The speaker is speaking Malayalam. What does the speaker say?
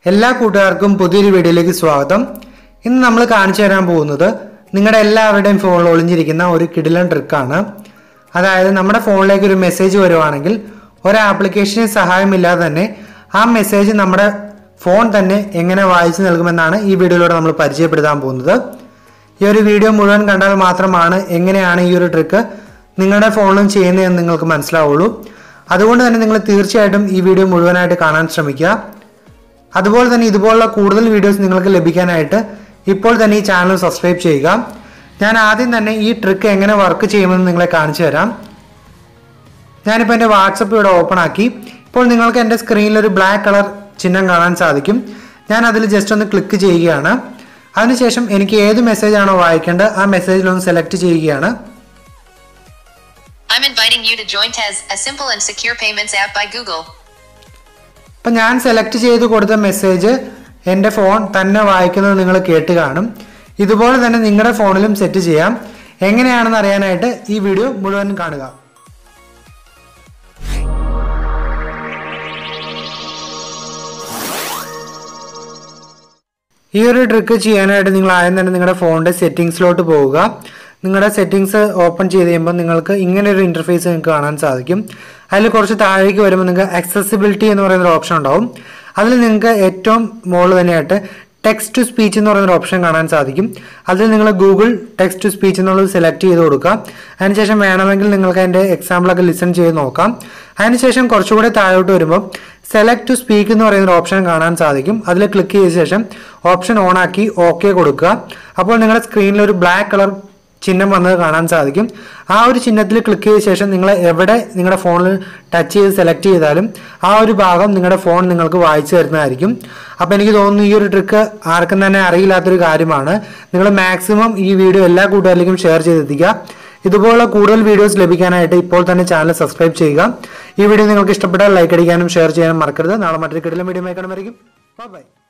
എല്ലാ കൂട്ടുകാർക്കും പുതിയൊരു വീഡിയോയിലേക്ക് സ്വാഗതം ഇന്ന് നമ്മൾ കാണിച്ചു തരാൻ പോകുന്നത് നിങ്ങളുടെ എല്ലാവരുടെയും ഫോണിൽ ഒളിഞ്ഞിരിക്കുന്ന ഒരു കിടിലൻ ട്രിക്കാണ് അതായത് നമ്മുടെ ഫോണിലേക്ക് ഒരു മെസ്സേജ് വരുവാണെങ്കിൽ ഒരു ആപ്ലിക്കേഷന് സഹായമില്ലാതെ തന്നെ ആ മെസ്സേജ് നമ്മുടെ ഫോൺ തന്നെ എങ്ങനെ വായിച്ചു നൽകുമെന്നാണ് ഈ വീഡിയോയിലൂടെ നമ്മൾ പരിചയപ്പെടുത്താൻ പോകുന്നത് ഈ ഒരു വീഡിയോ മുഴുവൻ കണ്ടാൽ മാത്രമാണ് എങ്ങനെയാണ് ഈ ഒരു ട്രിക്ക് നിങ്ങളുടെ ഫോണിലും ചെയ്യുന്നതെന്ന് നിങ്ങൾക്ക് മനസ്സിലാവുള്ളൂ അതുകൊണ്ട് തന്നെ നിങ്ങൾ തീർച്ചയായിട്ടും ഈ വീഡിയോ മുഴുവനായിട്ട് കാണാൻ ശ്രമിക്കുക അതുപോലെ തന്നെ ഇതുപോലുള്ള കൂടുതൽ വീഡിയോസ് നിങ്ങൾക്ക് ലഭിക്കാനായിട്ട് ഇപ്പോൾ തന്നെ ഈ ചാനൽ സബ്സ്ക്രൈബ് ചെയ്യുക ഞാൻ ആദ്യം തന്നെ ഈ ട്രിക്ക് എങ്ങനെ വർക്ക് ചെയ്യുമെന്ന് നിങ്ങളെ കാണിച്ചു തരാം ഞാനിപ്പോൾ എൻ്റെ വാട്സപ്പ് ഇവിടെ ഓപ്പൺ ആക്കി ഇപ്പോൾ നിങ്ങൾക്ക് എൻ്റെ സ്ക്രീനിൽ ഒരു ബ്ലാക്ക് കളർ ചിഹ്നം കാണാൻ സാധിക്കും ഞാൻ അതിൽ ജസ്റ്റ് ഒന്ന് ക്ലിക്ക് ചെയ്യുകയാണ് അതിനുശേഷം എനിക്ക് ഏത് മെസ്സേജ് ആണോ വായിക്കേണ്ടത് ആ മെസ്സേജിൽ ഒന്ന് സെലക്ട് ചെയ്യുകയാണ് I'm inviting you to join Tez, a simple and secure payments app by Google. അപ്പം ഞാൻ സെലക്ട് ചെയ്ത് കൊടുത്ത മെസ്സേജ് എൻ്റെ ഫോൺ തന്നെ വായിക്കുന്നത് നിങ്ങൾ കേട്ട് കാണും ഇതുപോലെ തന്നെ നിങ്ങളുടെ ഫോണിലും സെറ്റ് ചെയ്യാം എങ്ങനെയാണെന്ന് അറിയാനായിട്ട് ഈ വീഡിയോ മുഴുവൻ കാണുക ഈ ഒരു ട്രിക്ക് ചെയ്യാനായിട്ട് നിങ്ങൾ ആദ്യം തന്നെ നിങ്ങളുടെ ഫോണിൻ്റെ സെറ്റിങ്സിലോട്ട് പോവുക നിങ്ങളുടെ സെറ്റിങ്സ് ഓപ്പൺ ചെയ്ത് കഴിയുമ്പോൾ നിങ്ങൾക്ക് ഇങ്ങനെ ഒരു ഇൻ്റർഫേസ് നിങ്ങൾക്ക് കാണാൻ സാധിക്കും അതിൽ കുറച്ച് താഴേക്ക് വരുമ്പോൾ നിങ്ങൾക്ക് അക്സസിബിലിറ്റി എന്ന് പറയുന്ന ഒരു ഓപ്ഷൻ ഉണ്ടാവും അതിൽ നിങ്ങൾക്ക് ഏറ്റവും മുകളിൽ തന്നെയായിട്ട് ടെക്സ്റ്റ് ടു സ്പീച്ച് എന്ന് പറയുന്ന ഒരു ഓപ്ഷൻ കാണാൻ സാധിക്കും അതിൽ നിങ്ങൾ ഗൂഗിൾ ടെക്സ്റ്റ് ടു സ്പീച്ച് എന്നുള്ളത് സെലക്ട് ചെയ്ത് കൊടുക്കുക അതിനുശേഷം വേണമെങ്കിൽ നിങ്ങൾക്ക് അതിൻ്റെ എക്സാമ്പിളൊക്കെ ലിസൺ ചെയ്ത് നോക്കാം അതിനുശേഷം കുറച്ചുകൂടെ താഴോട്ട് വരുമ്പോൾ സെലക്ട് ടു സ്പീക്ക് എന്ന് പറയുന്ന ഒരു ഓപ്ഷൻ കാണാൻ സാധിക്കും അതിൽ ക്ലിക്ക് ചെയ്ത ശേഷം ഓപ്ഷൻ ഓൺ ആക്കി ഓക്കെ കൊടുക്കുക അപ്പോൾ നിങ്ങളുടെ സ്ക്രീനിൽ ഒരു ബ്ലാക്ക് കളർ ചിഹ്നം വന്നത് കാണാൻ സാധിക്കും ആ ഒരു ചിഹ്നത്തിൽ ക്ലിക്ക് ചെയ്ത ശേഷം നിങ്ങൾ എവിടെ നിങ്ങളുടെ ഫോണിൽ ടച്ച് ചെയ്ത് സെലക്ട് ചെയ്താലും ആ ഒരു ഭാഗം നിങ്ങളുടെ ഫോൺ നിങ്ങൾക്ക് വായിച്ചു തരുന്നതായിരിക്കും അപ്പോൾ എനിക്ക് തോന്നുന്നു ഈ ഒരു ട്രിക്ക് ആർക്കും തന്നെ അറിയില്ലാത്തൊരു കാര്യമാണ് നിങ്ങൾ മാക്സിമം ഈ വീഡിയോ എല്ലാ കൂട്ടുകാരിലേക്കും ഷെയർ ചെയ്തെത്തിക്കുക ഇതുപോലുള്ള കൂടുതൽ വീഡിയോസ് ലഭിക്കാനായിട്ട് ഇപ്പോൾ തന്നെ ചാനൽ സബ്സ്ക്രൈബ് ചെയ്യുക ഈ വീഡിയോ നിങ്ങൾക്ക് ഇഷ്ടപ്പെട്ടാൽ ലൈക്ക് അടിക്കാനും ഷെയർ ചെയ്യാനും മറക്കരുത് നാളെ മറ്റൊരു കിടലം വീഡിയോ കാണുമായിരിക്കും ബൈ